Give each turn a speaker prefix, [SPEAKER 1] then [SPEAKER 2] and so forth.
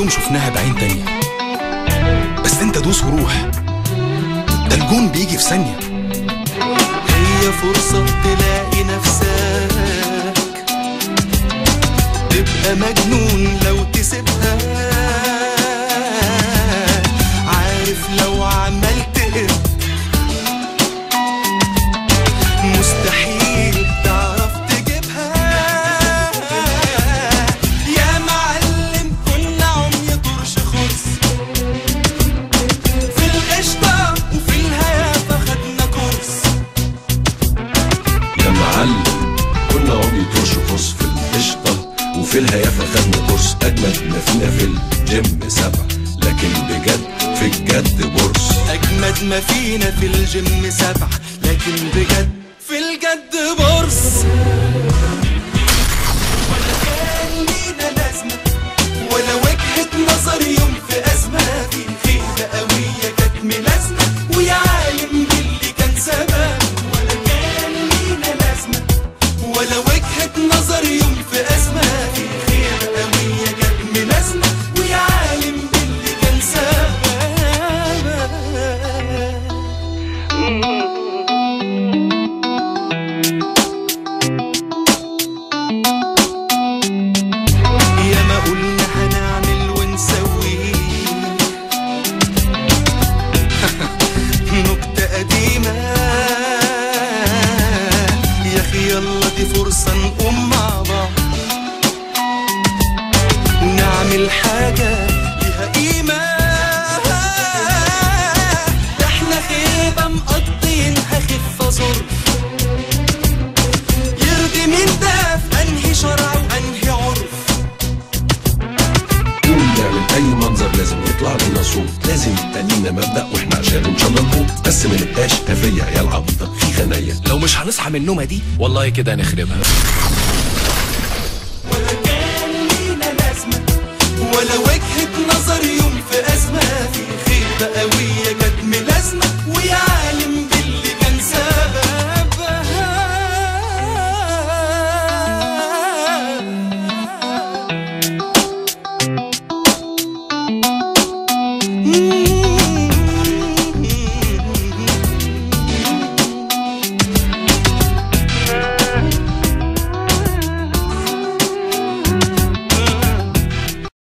[SPEAKER 1] يوم شفناها بعين تانية بس انت دوس وروح ده الجون بيجي في ثانية
[SPEAKER 2] هي فرصة تلاقي نفسك تبقى مجنون لو تسيبها عارف لو عملت ايه مستحيل تعرف تجيبها يا معلم كنا عمي طرش خرس في القشطة وفي الهيافة خدنا كورس
[SPEAKER 3] يا معلم كنا عمي طرش خص في القشطة وفي الهيافة خدنا كورس أجمد ما فينا في الجيم سبعة لكن بجد في الجد بورس
[SPEAKER 2] أجمد ما فينا في الجيم سبعة لكن بجد في الجد بورس ولا كان لينا لازمة ولا وجهة نظر يوم في أزمة في خيبة قوية كانت ملازمة ويا عالم باللي كان سبب ولا كان لينا لازمة ولا وجهة نظر يوم في أزمة في خيبة قوية كانت ملازمة ويا عالم باللي كان سبب يا ما قلنا هنعمل ونسوي نكتة قديمة يا أخي يلا دي فرصة نقوم مع بعض ونعمل حاجة ليها قيمة ده احنا خيبة مقضينها خفة ظرف يرضي مين ده في أنهي شرع وأنهي عرف
[SPEAKER 3] قول نعمل أي منظر لازم يطلع لنا صوت لازم يبقى لينا مبدأ وإحنا عشان إن شاء الله نموت بس ما نبقاش هفية عيال عبيطة في خنايا
[SPEAKER 1] لو مش هنصحى من النومة دي والله كده هنخربها